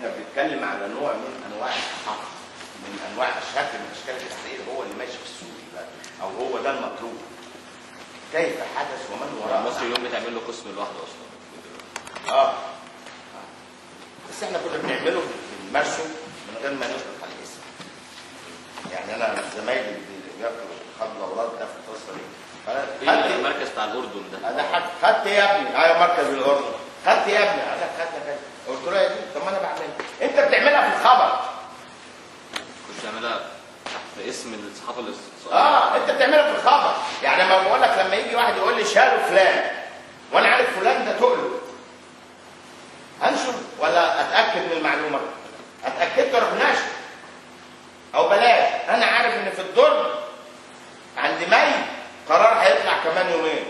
احنا بنتكلم على نوع من انواع الصحافه من انواع شكل من اشكال التحرير هو اللي ماشي في السوق دلوقتي او هو ده المطلوب كيف حدث ومن وراء مصر اليوم بتعمل له قسم لوحده اصلا اه آه. بس احنا كنا بنعمله بنمارسه من غير ما نطلق على الاسم يعني انا زمايلي اللي بياكلوا خد الاولاد ده في القصه دي في فانا خدت المركز بتاع الاردن ده انا خدت خدت إيه يا ابني ايوه مركز الاردن خدت إيه يا ابني انا خدت كذا قلت له يا دي طب ما انا بعملها انت بتعملها في الخبر كنت بتعملها تحت اسم الصحافه الاستقصائيه اه انت بتعملها في الخبر يعني لما بقول لك لما يجي واحد يقول لي شالوا فلان وانا عارف فلان ده تقله انشر ولا اتاكد من المعلومه اتاكدت اروح ناشر او بلاش انا عارف ان في الدرج عند مي قرار هيطلع كمان يومين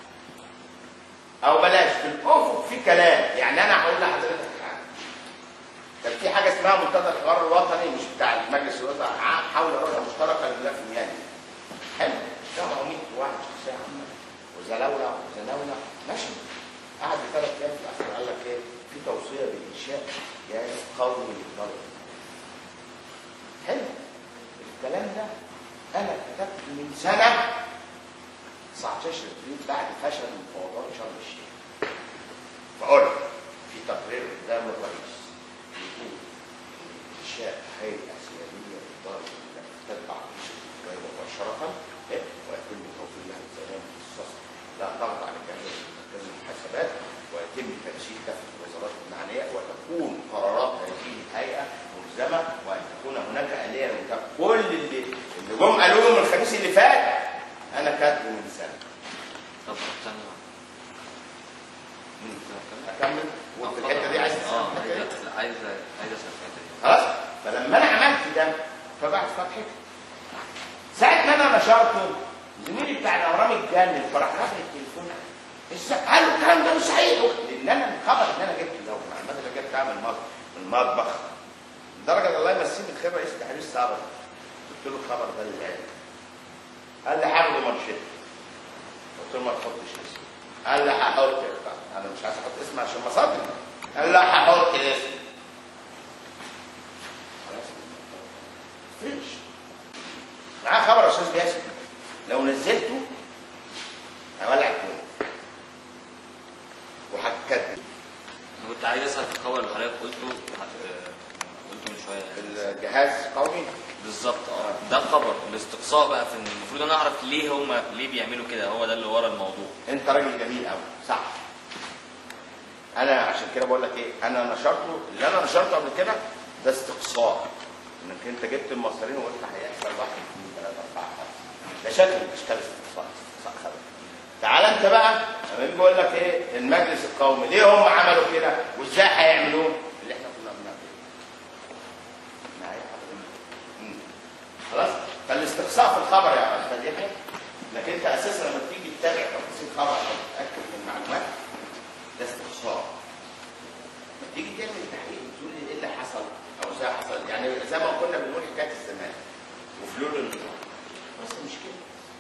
او بلاش في الافق في كلام يعني انا هقول لحضرتك حاجه كان في حاجه اسمها منتدى الحوار الوطني مش بتاع المجلس الوطني عام حول اراده مشتركه لله في المياه حلو جمعوا 100 واحد شخصيه عامه وزلاوله وزلاوله ماشي قعد ثلاث ايام في الاخر قال لك ايه في توصيه بانشاء جهاز قومي للضرب حلو الكلام ده انا كتبت من سنه 19 ابريل بعد فشل مفاوضات شرم الشيخ فقلت في تقرير قدام الرئيس يقول انشاء هيئه سياديه للضرب التي تتبع رئيس الجمهوريه مباشره إيه؟ ويتم توفير لها الزمان الاختصاص لا ضغط على الجهاز مركز المحاسبات ويتم تنسيق كافه الوزارات المعنيه وتكون قرارات هذه الهيئه ملزمه وان تكون هناك اليه للمتابعه كل اللي اللي جم قالوا له من الخميس اللي فات انا كاتبه من سنه طب ثانيه اكمل وفي الحته دي عايز اه تسمع الحتة دي؟ لا لا، عايز عايز اسال في الحته دي خلاص فلما انا عملت ده فبعت فتحتي ساعه ما انا نشرته زميلي بتاع الاهرام اتجنن فراح رافع التليفون ازاي قالوا الكلام ده مش صحيح لان انا الخبر ان انا جبت لو المعلومات اللي جبتها من المطبخ من المطبخ لدرجه الله يمسيه بالخير رئيس تحرير السابق قلت له الخبر ده لله قال لي هاخده منشطه قلت له ما تحطش اسمي قال لي هحط انا مش عايز احط اسمي عشان مصادر قال لا هحط اسمي خلاص فريش معاه خبر يا استاذ جاسم لو نزلته هولع الكون وهتكذب انا كنت عايز اسال في الخبر اللي حضرتك قلته آه، قلته من شويه يعني. الجهاز قومي بالظبط اه ده خبر الاستقصاء بقى في إن المفروض انا اعرف ليه هم ليه بيعملوا كده هو ده اللي ورا الموضوع انت راجل جميل قوي صح انا عشان كده بقول لك ايه انا نشرته اللي انا نشرته قبل كده ده استقصاء انك انت جبت المصريين وقلت هيحصل واحد اثنين ثلاثه اربعه خمسه ده شكل من اشكال استقصاء استقصاء خبر تعال انت بقى لما يجي يقول لك ايه المجلس القومي ليه هم عملوا كده وازاي هيعملوه اللي احنا كنا بنعمله معايا حضرتك مم. خلاص فالاستقصاء في الخبر يا استاذ يحيى انك انت اساسا لما تيجي تتابع تفاصيل خبر عشان تتاكد من المعلومات ده استقصاء لما تيجي تعمل تحقيق تقول لي ايه اللي حصل او ازاي حصل يعني زي ما كنا بنقول حكايه الزمان وفلول النظام بس مش كده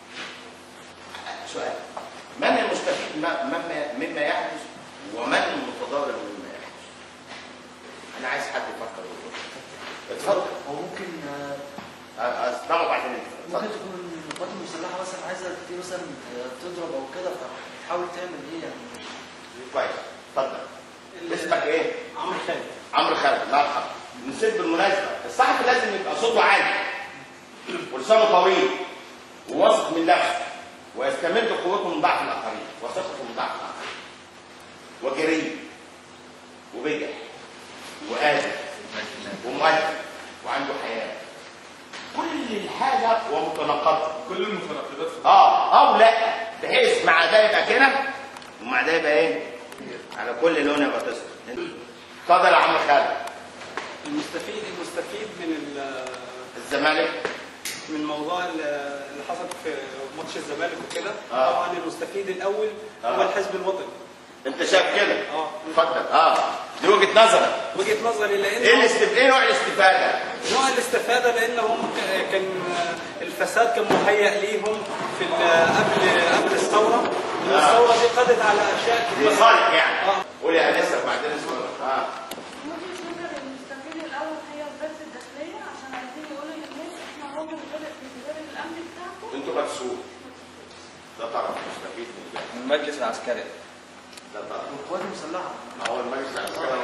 سؤال من المستفيد ما- مما مما يحدث ومن المتضرر مما يحدث انا عايز حد يفكر ويقول اتفضل هو ممكن آه، اسمعوا بعدين ممكن اتفضل تكون القوات المسلحه مثلا عايزه تبتدي مثلا آه، تضرب او كده فتحاول تعمل ايه يعني كويس اتفضل اسمك ايه؟ عمرو خالد عمرو خالد الله يرحمه نسيت بالمناسبه الصحفي لازم يبقى صوته عالي ولسانه طويل وواثق من نفسه ويستمد قوته من ضعف الاخرين وثقته من ضعف الاخرين وجريء وبجح وقادر ومؤدب وعنده حياه كل الحاجه ومتناقضه كل المتناقضات في اه او لا بحيث مع ده يبقى كده ومع ده يبقى ايه على كل لون يبقى تصل اتفضل يا عم خالد المستفيد المستفيد من ال- الزمالك من موضوع ال- اللي حصل في ماتش الزمالك وكده آه. طبعا المستفيد الاول آه. هو الحزب الوطني انت شايف كده اه اتفضل اه دي وجهه نظرك وجهه نظري ايه لان الاستف... ايه نوع الاستفاده نوع الاستفاده لان هم ك- كان الفساد كان مهيأ ليهم في ال- قبل قبل الثوره آه. الثوره دي قضت على اشياء كتير مصالح يعني اه قول يا انسه وبعدين اسمه اه وجهة نظر مسؤول ده طرف مستفيد من ده المجلس العسكري ده طرف والقوات المسلحه هو المجلس العسكري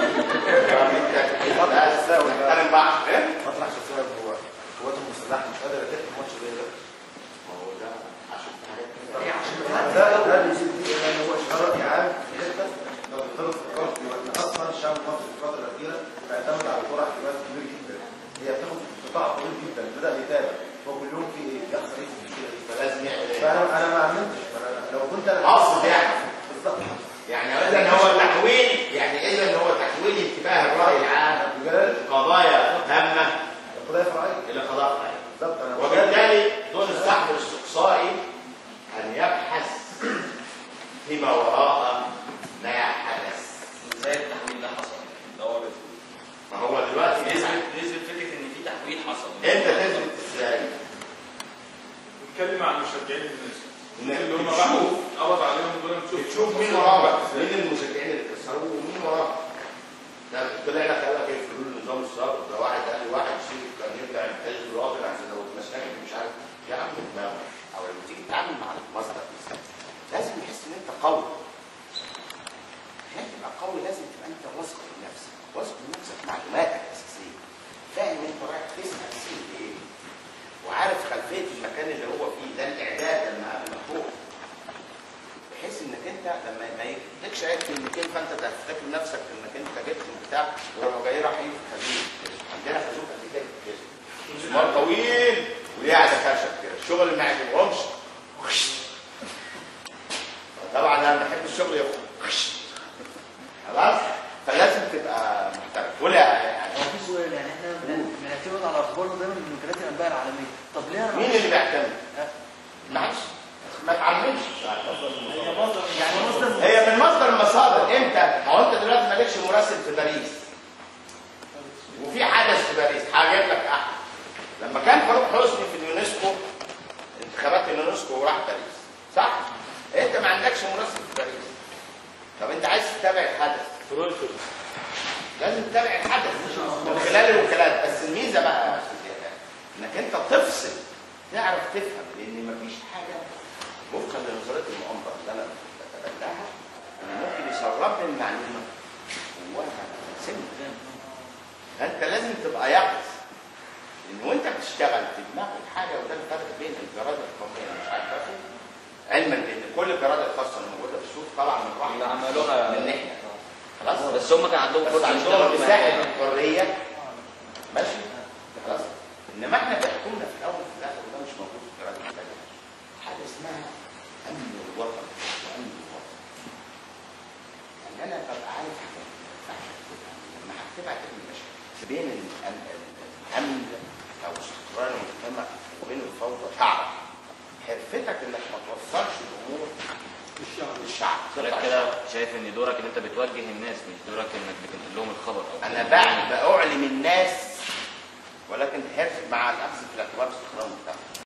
نحترم بعض ايه؟ مطرح شفاف هو القوات المسلحه مش قادره تحكم ماتش زي ده ما هو ده عشان في حاجات ده ده بيزيد فيه لان هو اشتراك عام في حته لو بتضرب في القرار ان اصلا الشعب المصري في الفتره الاخيره بيعتمد على الكره اعتماد كبير جدا هي بتاخد قطاع طويل جدا بدا يتابع هو كل يوم في ايه بيحصل ايه في المشكله دي فلازم يعمل ايه؟ فانا انا ما عملتش فانا لو كنت انا قصد يعني بالظبط يعني اذا هو تحويل يعني اذا هو تحويل انتباه الراي العام بجد قضايا هامه القضايا فرعيه الى قضايا قضايا بالظبط انا وبالتالي دون السحب الاستقصائي ان يبحث فيما وراء ما حدث ازاي التحويل ده حصل ده هو بس. ما هو دلوقتي نثبت نثبت فكره ان في تحويل حصل انت تثبت ازاي؟ نتكلم عن مشجعين الناس إنك اللي هم بتشوف- راحوا قبض عليهم دول نشوف تشوف مين وراهم مين المشجعين اللي كسروه ومين وراهم ده طلع لك قال لك ايه في حلول النظام السابق ده واحد قال لي واحد شيخ كان يرجع يحتاج الراجل عشان لو اتمسكت مش عارف يا عم دماغه او لما تيجي تتعامل مع المصدر لازم يحس ان انت قوي عشان تبقى قوي لازم تبقى انت واثق من نفسك واثق من نفسك معلوماتك اساسيه فاهم انت رايح تسال سين ايه وعارف خلفيه المكان اللي هو فيه ده الاعداد لما قبل ما تروح بحيث انك انت لما ما يديكش عيب كلمتين فانت تفتكر نفسك انك انت جبت بتاع ولو جاي راح يجي خليل عندنا خازوق قد كده كده مسمار طويل وليه قاعده خشب كده الشغل اللي ما يعجبهمش طبعا انا بحب الشغل ياخد خلاص فلازم تبقى محترف ولا يعني هو في سؤال يعني احنا بن- بنعتمد على اخبارنا دايما من وكالات الانباء العالميه طب ليه انا مين اللي بيعتمد؟ معلش ما تعممش هي مصدر يعني مصدر هي من مصدر المصادر امتى؟ ما هو انت دلوقتي مالكش مراسل في باريس وفي حدث في باريس هجيب لك احد لما كان فاروق حسني في اليونسكو انتخابات اليونسكو وراح باريس صح؟ انت ما عندكش مراسل في باريس طب انت عايز تتابع الحدث لازم تتابع الحدث من خلال الوكالات بس الميزه بقى يا أستاذ يحيى، انك انت تفصل تعرف تفهم لان مفيش حاجه وفقا لنظريه المؤامره اللي انا بتبناها ان ممكن يسرب لي المعلومه جواها سن فانت لازم تبقى يقظ ان وانت بتشتغل في دماغك حاجه وده الفرق بين الجراده القوميه اللي مش عارفه علما بان كل الجراده الخاصه اللي موجوده في السوق طالعه من رحم اللي عملوها من ناحيه خلاص بس هم كان عندهم بس فرصه عندهم يشتغلوا مساحه بما- الحريه ماشي خلاص انما احنا بيحكمنا في الاول وفي الاخر وده مش موجود في الجراده الثانيه حاجه اسمها امن الوطن وامن الوطن ان انا ببقى عارف حاجه لما هتبعت المشاكل بين الأم- الامن او استقرار المجتمع وبين الفوضى تعرف حرفتك انك ما توصلش الامور للشعب حضرتك كده شايف ان دورك ان انت بتوجه الناس مش دورك انك بتنقل لهم الخبر او انا بعد باعلم الناس ولكن حرص مع الاخذ في الاعتبار استقرار المجتمع